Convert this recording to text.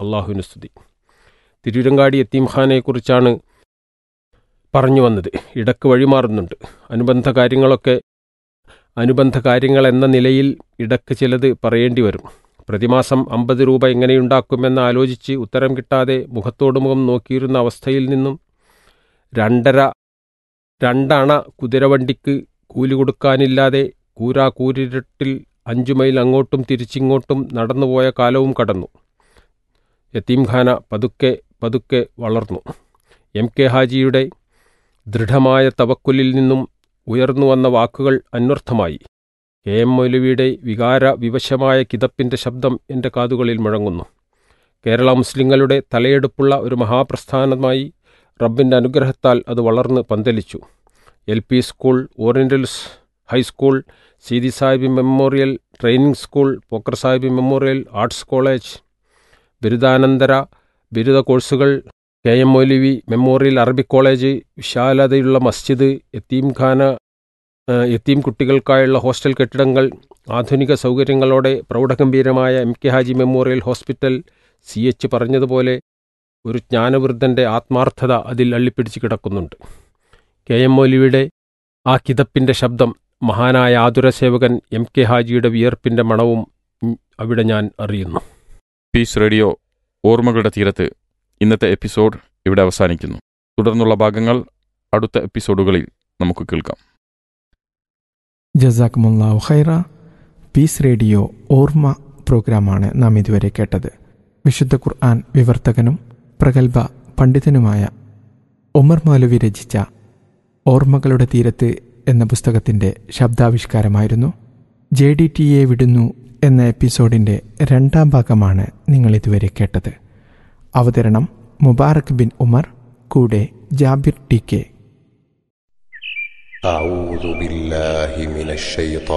അള്ളാഹുവിന് സ്തുതി തിരൂരങ്ങാടി യത്തീംഖാനെക്കുറിച്ചാണ് പറഞ്ഞു വന്നത് ഇടക്ക് വഴിമാറുന്നുണ്ട് അനുബന്ധ കാര്യങ്ങളൊക്കെ അനുബന്ധ കാര്യങ്ങൾ എന്ന നിലയിൽ ഇടക്ക് ചിലത് പറയേണ്ടി വരും പ്രതിമാസം അമ്പത് രൂപ എങ്ങനെയുണ്ടാക്കുമെന്ന് ആലോചിച്ച് ഉത്തരം കിട്ടാതെ മുഖത്തോട് മുഖം നോക്കിയിരുന്ന അവസ്ഥയിൽ നിന്നും രണ്ടര രണ്ടണ കുതിരവണ്ടിക്ക് കൂലി കൊടുക്കാനില്ലാതെ കൂരാ കൂരിരട്ടിൽ അഞ്ചു മൈൽ അങ്ങോട്ടും തിരിച്ചിങ്ങോട്ടും നടന്നുപോയ കാലവും കടന്നു യത്തീംഖാന പതുക്കെ പതുക്കെ വളർന്നു എം കെ ഹാജിയുടെ ദൃഢമായ തവക്കുലിൽ നിന്നും ഉയർന്നു വന്ന വാക്കുകൾ അന്വർത്ഥമായി കെ എം മൗലവിയുടെ വികാര വിവശമായ കിതപ്പിൻ്റെ ശബ്ദം എൻ്റെ കാതുകളിൽ മുഴങ്ങുന്നു കേരള മുസ്ലിങ്ങളുടെ തലയെടുപ്പുള്ള ഒരു മഹാപ്രസ്ഥാനമായി റബ്ബിൻ്റെ അനുഗ്രഹത്താൽ അത് വളർന്ന് പന്തലിച്ചു L P school orientals high school Seethi Sahib memorial training school Pokker Sahib memorial arts college ബിരുദാനന്തര ബിരുദ കോഴ്സുകൾ K M Moulavi memorial Arabic college വിശാലതയുള്ള മസ്ജിദ് യത്തീംഖാന യത്തീം കുട്ടികൾക്കായുള്ള ഹോസ്റ്റൽ കെട്ടിടങ്ങൾ ആധുനിക സൗകര്യങ്ങളോടെ പ്രൗഢഗംഭീരമായ M K Haji memorial hospital C H പറഞ്ഞതുപോലെ ഒരു ജ്ഞാനവൃദ്ധൻ്റെ ആത്മാർത്ഥത അതിൽ അള്ളിപ്പിടിച്ച് കിടക്കുന്നുണ്ട് കെ എം മൗലവിയുടെ ആ കിതപ്പിൻ്റെ ശബ്ദം മഹാനായ ആതുരസേവകൻ എം കെ ഹാജിയുടെ വിയർപ്പിൻ്റെ മണവും അവിടെ ഞാൻ അറിയുന്നു പീസ് റേഡിയോ ഓർമ്മകളുടെ തീരത്ത് ഇന്നത്തെ എപ്പിസോഡ് ഇവിടെ അവസാനിക്കുന്നു തുടർന്നുള്ള ഭാഗങ്ങൾ അടുത്ത എപ്പിസോഡുകളിൽ നമുക്ക് കേൾക്കാം ജസാക്കുമുല്ലാഹു ഖൈറ പീസ് റേഡിയോ ഓർമ്മ പ്രോഗ്രാമാണ് നാം ഇതുവരെ കേട്ടത് വിശുദ്ധ ഖുർആൻ വിവർത്തകനും പ്രഗത്ഭ പണ്ഡിതനുമായ ഒമർ മൗലവി രചിച്ച ഓർമ്മകളുടെ തീരത്ത് എന്ന പുസ്തകത്തിൻ്റെ ശബ്ദാവിഷ്കാരമായിരുന്നു ജെ ഡി ടി എ വിടുന്നു എന്ന എപ്പിസോഡിൻ്റെ രണ്ടാം ഭാഗമാണ് നിങ്ങൾ ഇതുവരെ കേട്ടത് അവതരണം മുബാറക് ബിൻ ഉമർ കൂടെ ജാബിർ ടി കെ أعوذ بالله من الشيطان